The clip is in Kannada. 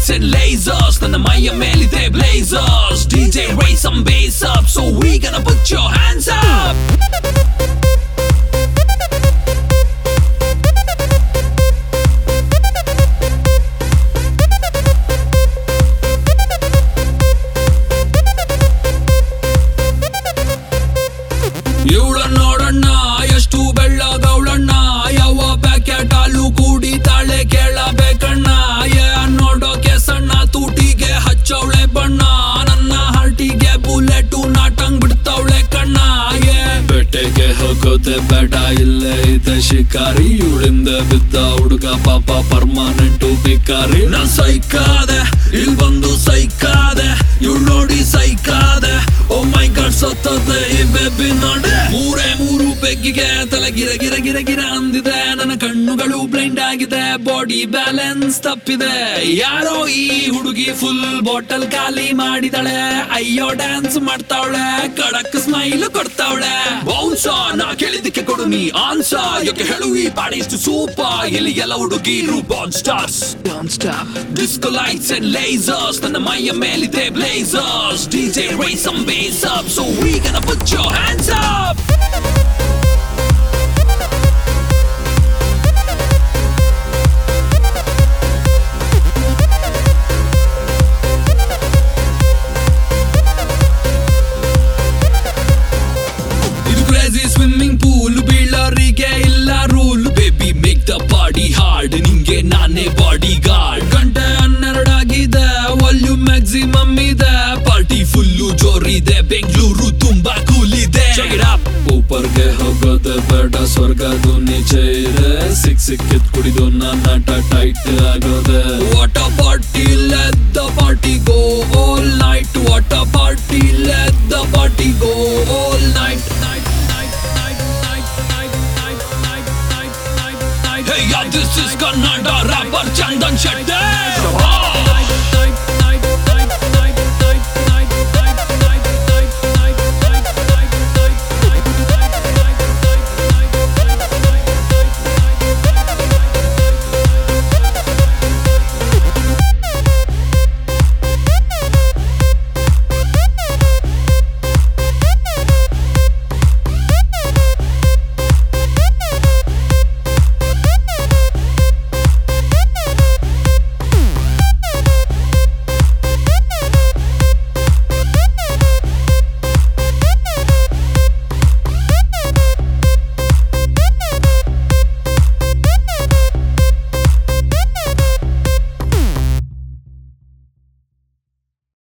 lights and lasers ನನ್ನ ಮೈಯ ಮೇಲಿದೆ blazers DJ raise some bass up so we gonna put your hands up ಇವಳ ನೋಡಣ್ಣ ಎಷ್ಟು ಬೆಳ್ಳಗವಳಣ್ಣ ಯಾವ ಪ್ಯಾಕೆಟ್ ಹಾಲು ಕುಡಿತಾಳೆ ಕೇಳಬೇಕಣ್ಣ ಏ ನೋಡೋಕೆ ಸಣ್ಣ ತೂಟಿಗೆ ಹಚ್ಚವಳೆ ಬಣ್ಣ ನನ್ನ ಹಾರ್ಟಿಗೆ ಬುಲೆಟು ನಾಟಂಗ್ ಬಿಡ್ತಾವಳೆ ಕಣ್ಣ ಏ ಬೆಟ್ಟೆಗೆ ಹೋಗೋದೆ ಬೇಡ ಇಲ್ಲೇ ಇದೆ ಶಿಕಾರಿ ಇವಳಿಂದ ಬಿದ್ದ ಹುಡುಗ ಪಾಪ ಪರ್ಮನೆಂಟು ಭಿಕಾರಿ ನಾನ್ ಸೈಕಾದೆ ಇಲ್ ಬಂದು ಸೈಕಾದೆ ಇವಳು ನೋಡಿ ಸೈಕಾದೆ ಓ ಮೈ ಗಾಡ್ ಸತ್ತದೆ ಈ ಬೇಬಿ ನೋಡೆ ಮೂರೇ ಮೂರು ಬೆಗ್ಗಿಗೆ ತಲೆ ಗಿರ ಗಿರ ಗಿರ ಗಿರ ಅಂದಿದೆ ನನ್ನ ಕಣ್ಣುಗಳು ಬ್ಲೈಂಡ್ ಆಗಿದೆ ಬಾಡಿ ಬ್ಯಾಲೆನ್ಸ್ ತಪ್ಪಿದೆ ಯಾರೋ ಈ ಹುಡುಗಿ ಫುಲ್ ಬಾಟಲ್ ಖಾಲಿ ಮಾಡಿದಳೆ ಅಯ್ಯೋ ಡ್ಯಾನ್ಸ್ ಮಾಡ್ತಾವಳೆ ಕಡಕ್ ಸ್ಮೈಲ್ ಕೊಡ್ತಾವಳೆ ಬೌನ್ಸ ನಾ ಕೇಳಿದಕ್ಕೆ ಕೊಡು ನೀ ಆನ್ಸ ಯಾಕೆ ಹೇಳು ಈ ಬಾಡಿ ಇಷ್ಟು ಸೂಪರ್ ಇಲ್ಲಿ ಎಲ್ಲ ಹುಡುಗಿರು ಬಾನ್ stars Don't stop. Disco lights and lasers ನನ್ನ ಮೈಯ ಮೇಲಿದೆ blazers DJ raise some bass up so we gonna put your hands up ಇದು ಕ್ರೇಜಿ ಸ್ವಿಮ್ಮಿಂಗ್ ಪೂಲ್ ಬೀಳರಿಗೆ ಇಲ್ಲ rule baby make the body hard ನಿಂಗೆ ನಾನೇ ಬಾಡಿ ಗಾರ್ಡ್ ಗಂಟೆ ಹನ್ನೆರಡಾಗಿದೆ ವಾಲ್ಯೂಮ್ ಮ್ಯಾಕ್ಸಿಮಮ್ ಇದೆ ಪಾರ್ಟಿ ಫುಲ್ಲು ಜೋರಿದೆ ಬೆಂಗಳೂರು ತುಂಬಾ ಕೂಲ್ ಇದೆ ಊಪರ್ಗೆ ಹೋಗೋದೆ ಬೇಡ ಸ್ವರ್ಗದು ನಿಚೆ ಇದೆ ಸಿಕ್ ಸಿಕ್ಕಿದ್ ಕುಡಿದು ನನ್ನ ಟೈಟ್ ಆಗೋದೆ water party let the party go all night